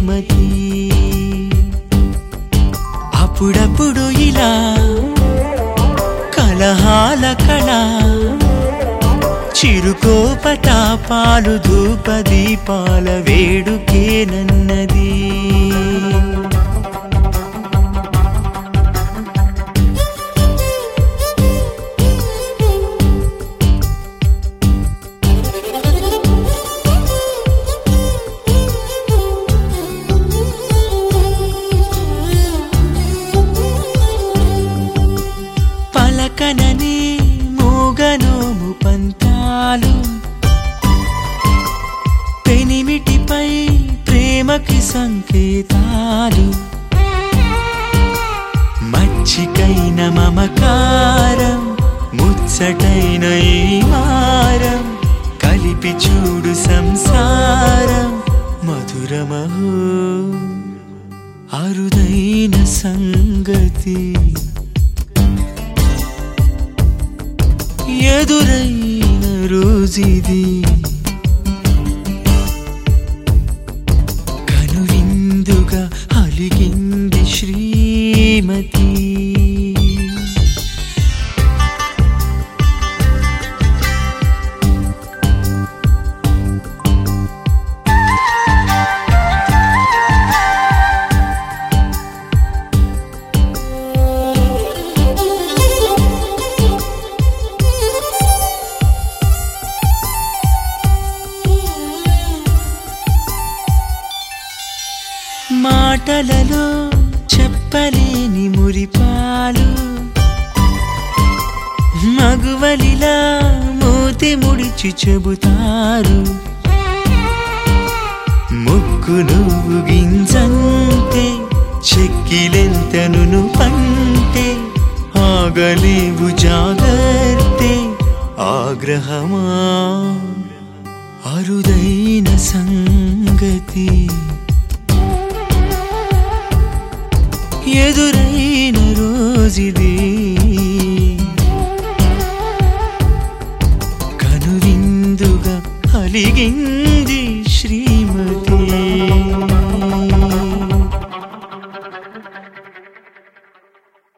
శ్రీమతి అప్పుడప్పుడు ఇలా కలహాల కళ చిరుకోపటాపాలు ధూప దీపాల వేడుకేనన్నది పలకనని మూగనోము పంతాలు పెనిమిటిపై ప్రేమకి సంకేతాలు మచ్చికైన మమకారం ముచ్చటైన ఈ మారం కలిపి చూడు సంసారం మధురమహో అరుదైన సంగతి ఎదురైన రోజుది కనువిందుగా అలిగింది శ్రీమతి మాటలలో చెప్పలేని మురిపాలు మగువలిలా మూతి ముడిచి చెబుతారు ముక్కు నువ్వు గింజంతే చెక్కిలెంతను పంటే ఆగలేవు జాగర్తే ఆగ్రహమా అరుదైన సంగతి ఎదురైన రోజుది కనువిందుగా అలిగింది